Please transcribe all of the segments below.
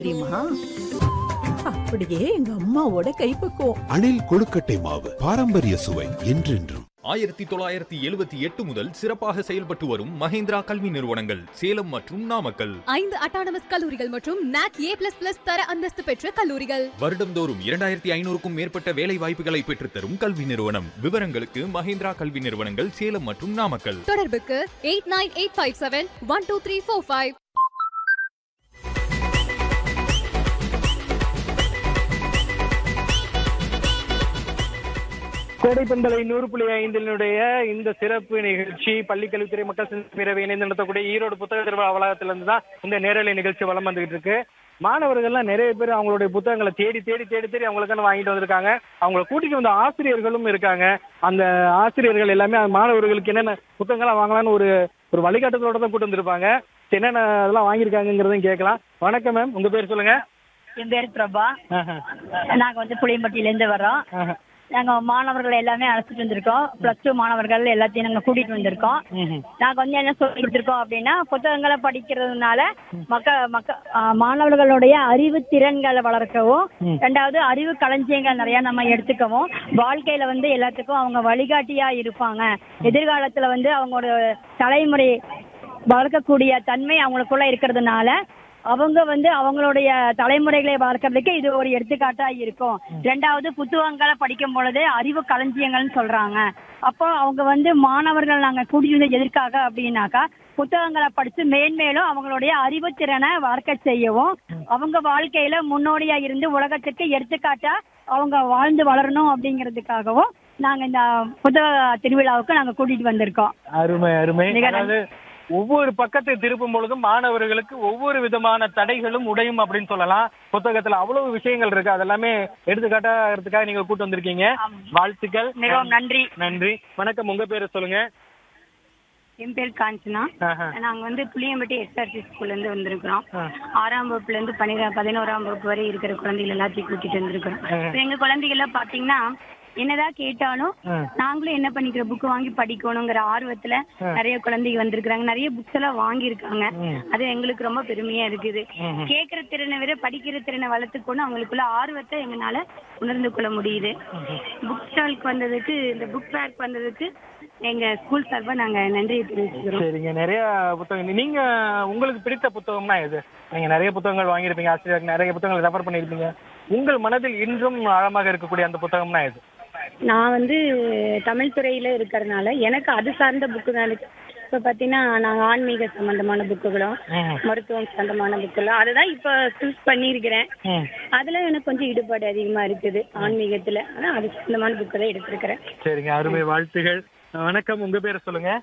தெரியுமா அப்படியே எங்க அம்மாவோட கைப்பக்குவம் அணில் கொழுக்கட்டை மாவு பாரம்பரிய சுவை என்றென்றும் ஆயிரத்தி தொள்ளாயிரத்தி எழுபத்தி எட்டு முதல் சிறப்பாக செயல்பட்டு வரும் மஹேந்திரா கல்வி நிறுவனங்கள் சேலம் மற்றும் நாமக்கல் ஐந்து அட்டானமஸ் கல்லூரிகள் மற்றும் நாக் ஏ பிளஸ் பிளஸ் தர அந்தஸ்து பெற்ற கல்லூரிகள் வருடம்தோறும் இரண்டாயிரத்தி ஐநூறுக்கும் மேற்பட்ட வேலை வாய்ப்புகளை பெற்றுத்தரும் கல்வி நிறுவனம் விவரங்களுக்கு மஹேந்திரா கல்வி நிறுவனங்கள் சேலம் மற்றும் நாமக்கல் தொடர்புக்கு eight nine eight five seven one two three four five கோடை பண்பலை நூறு புள்ளி ஐந்தினுடைய இந்த சிறப்பு நிகழ்ச்சி பள்ளிக்கல்வித்துறை மக்கள் சிந்தனை பேரவை இணைந்து நடத்தக்கூடிய ஈரோடு புத்தக திருவிழா வளாகத்திலிருந்து தான் இந்த நேரலை நிகழ்ச்சி வலம் வந்துகிட்டு இருக்கு மாணவர்கள்லாம் நிறைய பேர் அவங்களுடைய புத்தகங்களை தேடி தேடி தேடி தேடி அவங்களுக்கான வாங்கிட்டு வந்திருக்காங்க அவங்கள கூட்டிட்டு வந்த ஆசிரியர்களும் இருக்காங்க அந்த ஆசிரியர்கள் எல்லாமே அந்த மாணவர்களுக்கு என்னென்ன புத்தகங்களை வாங்கலாம்னு ஒரு ஒரு வழிகாட்டுதலோட தான் கூட்டு வந்திருப்பாங்க என்னென்ன அதெல்லாம் வாங்கியிருக்காங்கிறதையும் கேட்கலாம் வணக்கம் மேம் உங்க பேர் சொல்லுங்க என் பேர் பிரபா ஆஹா. நாங்க வந்து புளியம்பட்டியிலேருந்து வரோம் ஆஹா. நாங்க மாணவர்கள் எல்லாமே அழைச்சிட்டு வந்திருக்கோம் பிளஸ் டூ மாணவர்கள் எல்லாத்தையும் நாங்க கூட்டிட்டு வந்திருக்கோம் ம்ஹும். நாங்க வந்து என்ன சொல்லி கொடுத்துருக்கோம் அப்படின்னா புத்தகங்களை படிக்கிறதுனால மக்க மக்க ஆ, மாணவர்களுடைய அறிவு திறன்களை வளர்க்கவும் ரெண்டாவது அறிவு களஞ்சியங்கள் நிறைய நம்ம எடுத்துக்கவும் வாழ்க்கையில வந்து எல்லாத்துக்கும் அவங்க வழிகாட்டியா இருப்பாங்க எதிர்காலத்துல வந்து அவங்களோட தலைமுறை வளர்க்கக்கூடிய தன்மை அவங்களுக்குள்ள இருக்கிறதுனால அவங்க வந்து அவங்களுடைய தலைமுறைகளை வளர்க்கறதுக்கு இது ஒரு எடுத்துக்காட்டா இருக்கும் ரெண்டாவது புத்தகங்களை படிக்கும் பொழுது அறிவு களஞ்சியங்கள்னு சொல்றாங்க அப்போ அவங்க வந்து மாணவர்கள் நாங்க கூட்டிட்டு வந்து எதற்காக அப்படின்னாக்கா புத்தகங்களை படிச்சு மேன்மேலும் அவங்களுடைய அறிவுத்திறனை வளர்க்க செய்யவும் அவங்க வாழ்க்கையில முன்னோடியா இருந்து உலகத்துக்கு எடுத்துக்காட்டா அவங்க வாழ்ந்து வளரணும் அப்படிங்கிறதுக்காகவும் நாங்க இந்த புத்தக திருவிழாவுக்கு நாங்க கூட்டிட்டு வந்திருக்கோம் அருமை அருமை மிக அதாவது ஒவ்வொரு பக்கத்தை திருப்பும் பொழுதும் மாணவர்களுக்கு ஒவ்வொரு விதமான தடைகளும் உடையும் அப்படின்னு சொல்லலாம் புத்தகத்துல அவ்வளவு விஷயங்கள் இருக்கு அதெல்லாமே எடுத்துக்காட்டுறதுக்காக நீங்க கூட்டு வந்திருக்கீங்க வாழ்த்துக்கள் மிகவும் நன்றி நன்றி வணக்கம் உங்க பேரை சொல்லுங்க என் பேர் காஞ்சனா ஆஹா. நாங்க வந்து புளியம்பட்டி எஸ்ஆர்சி ஸ்கூல்ல இருந்து வந்திருக்கிறோம் ஆ. ஆறாம் வகுப்புல இருந்து பன்னிர பதினோராம் வகுப்பு வரை இருக்கிற குழந்தைகள் எல்லாத்தையும் கூட்டிட்டு வந்திருக்கிறோம் ஆ. இப்ப எங்க குழந்தைகள பாத்தீங்கன்னா என்னதான் கேட்டாலும் ஆ. நாங்களும் என்ன பண்ணிக்கிற புக் வாங்கி படிக்கணுங்கிற ஆர்வத்துல நிறைய குழந்தைங்க வந்திருக்கிறாங்க நிறைய புக்ஸ் எல்லாம் வாங்கியிருக்காங்க அது எங்களுக்கு ரொம்ப பெருமையா இருக்குது கேட்கிற திறனை விட படிக்கிற திறனை வளர்த்துக்கொண்டு அவங்களுக்குள்ள ஆர்வத்தை எங்களால உணர்ந்து கொள்ள முடியுது புக் ஸ்டாலுக்கு வந்ததுக்கு இந்த புக் பேக் வந்ததுக்கு எங்க ஸ்கூல் சார்பா நாங்க நன்றியை தெரிவிச்சுக்கிறோம் சரிங்க நிறைய புத்தகம் நீங்க உங்களுக்கு பிடித்த புத்தகம்னா எது நீங்க நிறைய புத்தகங்கள் வாங்கியிருப்பீங்க ஆசிரியர் நிறைய புத்தகங்கள் ரெஃபர் பண்ணியிருப்பீங்க உங்கள் மனதில் இன்றும் ஆழமாக இருக்கக்கூடிய அந்த புத்தகம்னா எது நான் வந்து தமிழ் துறையில இருக்கிறதுனால எனக்கு அது சார்ந்த புக்கு தான் இருக்கு இப்போ பார்த்தீங்கன்னா நாங்கள் ஆன்மீக சம்பந்தமான புக்குகளும் மருத்துவம் சம்பந்தமான புக்குகளும் அதை தான் இப்போ சூஸ் பண்ணியிருக்கிறேன் ம். அதில் எனக்கு கொஞ்சம் ஈடுபாடு அதிகமாக இருக்குது ஆன்மீகத்தில் ஆனால் அது சம்பந்தமான புக்கு தான் எடுத்திருக்கிறேன் சரிங்க அருமை வாழ்த்துகள் வணக்கம் உங்க பேரை சொல்லுங்க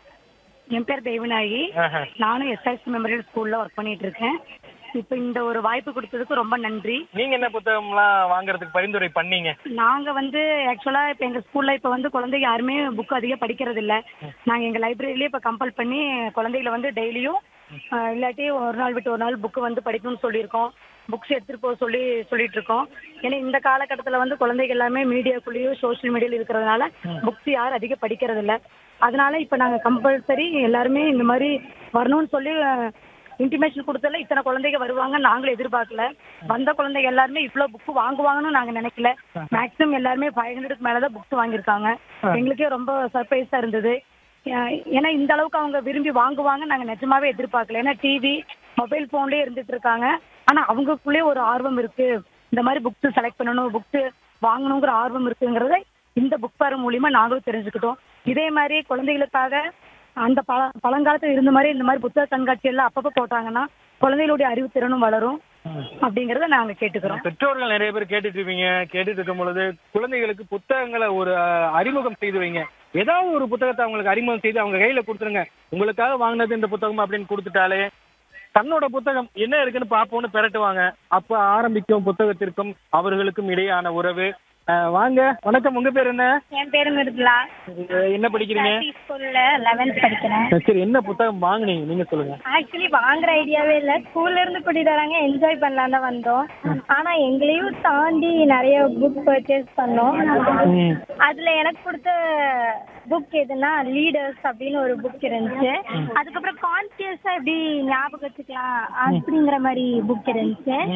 என் பேர் தெய்வநாயகி ஆஹா. நானும் எஸ்ஐசி மெமரியல் ஸ்கூலில் ஒர்க் பண்ணிட்டு இருக்கேன் இப்போ இந்த ஒரு வாய்ப்பு கொடுத்ததுக்கு ரொம்ப நன்றி நீங்க என்ன புத்தகம்லாம் வாங்குறதுக்கு பரிந்துரை பண்ணீங்க நாங்க வந்து ஆக்சுவலா இப்ப எங்க ஸ்கூல்ல இப்ப வந்து குழந்தைங்க யாருமே புக் அதிகம் படிக்கிறது இல்ல நாங்க எங்க லைப்ரரியிலே இப்ப கம்பல் பண்ணி குழந்தைகளை வந்து டெய்லியும் இல்லாட்டி ஒரு நாள் விட்டு ஒரு நாள் புக்கு வந்து படிக்கணும்னு சொல்லியிருக்கோம் புக்ஸ் எடுத்துட்டு போக சொல்லி சொல்லிட்டு இருக்கோம் ஏன்னா இந்த காலகட்டத்துல வந்து குழந்தைங்க எல்லாமே மீடியாக்குள்ளேயும் சோஷியல் மீடியால இருக்கிறதுனால புக்ஸ் யாரும் அதிகம் படிக்கிறது இல்ல அதனால இப்ப நாங்க கம்பல்சரி எல்லாருமே இந்த மாதிரி வரணும்னு சொல்லி இன்டிமேஷன் கொடுத்தல இத்தனை குழந்தைங்க வருவாங்க நாங்களும் எதிர்பார்க்கல வந்த குழந்தைங்க எல்லாருமே இவ்வளோ புக்கு வாங்குவாங்கன்னு நாங்க நினைக்கல மேக்ஸிமம் எல்லாருமே ஃபைவ் ஹண்ட்ரடுக்கு மேலே தான் புக்ஸ் வாங்கியிருக்காங்க எங்களுக்கே ரொம்ப சர்ப்ரைஸாக இருந்தது ஏ- ஏன்னா இந்த அளவுக்கு அவங்க விரும்பி வாங்குவாங்க நாங்க நிஜமாவே எதிர்பார்க்கல ஏன்னா டிவி மொபைல் ஃபோன்லேயே இருந்துட்டு இருக்காங்க ஆனா அவங்களுக்குள்ளே ஒரு ஆர்வம் இருக்கு இந்த மாதிரி புக்ஸ் செலக்ட் பண்ணணும் புக்ஸ் வாங்கணுங்கிற ஆர்வம் இருக்குங்கிறத இந்த புக் ஃபேர் மூலியமா நாங்களும் தெரிஞ்சுக்கிட்டோம் இதே மாதிரி குழந்தைகளுக்காக அந்த பழ பழங்காலத்துல இருந்த மாதிரி இந்த மாதிரி புத்தக கண்காட்சி எல்லாம் அப்பப்போ போட்டாங்கன்னா குழந்தைகளுடைய அறிவுத்திறனும் வளரும் அப்படிங்கறத நாங்க கேட்டுக்கிறோம் பெற்றோர்கள் நிறைய பேர் கேட்டுட்டு இருப்பீங்க கேட்டுட்டு இருக்கும் பொழுது குழந்தைகளுக்கு புத்தகங்களை ஒரு அஹ், அறிமுகம் செய்து வைங்க ஏதாவது ஒரு புத்தகத்தை அவங்களுக்கு அறிமுகம் செய்து அவங்க கையில கொடுத்துருங்க உங்களுக்காக வாங்கினது இந்த புத்தகம் அப்படின்னு கொடுத்துட்டாலே தன்னோட புத்தகம் என்ன இருக்குன்னு பார்ப்போம்னு பெரட்டுவாங்க அப்ப ஆரம்பிக்கும் புத்தகத்திற்கும் அவர்களுக்கும் இடையான உறவு அஹ், வாங்க வணக்கம் உங்க பேர் என்ன என் பேரு மிருதுலா அஹ், என்ன படிக்கிறீங்க ஸ்கூல்ல லெவன்த் படிக்கிறேன் சரி என்ன புத்தகம் வாங்குனீங்க நீங்க சொல்லுங்க ஆக்சுவலி வாங்குற ஐடியாவே இல்ல ஸ்கூல்ல இருந்து கூட்டிட்டு வராங்க என்ஜாய் பண்ணலாம் தான் வந்தோம் ஆனா எங்களையும் தாண்டி நிறைய புக் பர்ச்சேஸ் பண்ணோம் அதுல எனக்கு கொடுத்த புக் எதுனா லீடர்ஸ் அப்படின்னு ஒரு புக் இருந்துச்சு அதுக்கப்புறம் கான்சியஸா எப்படி ஞாபகம் வச்சுக்கலாம் அப்படிங்கிற மாதிரி புக் இருந்துச்சு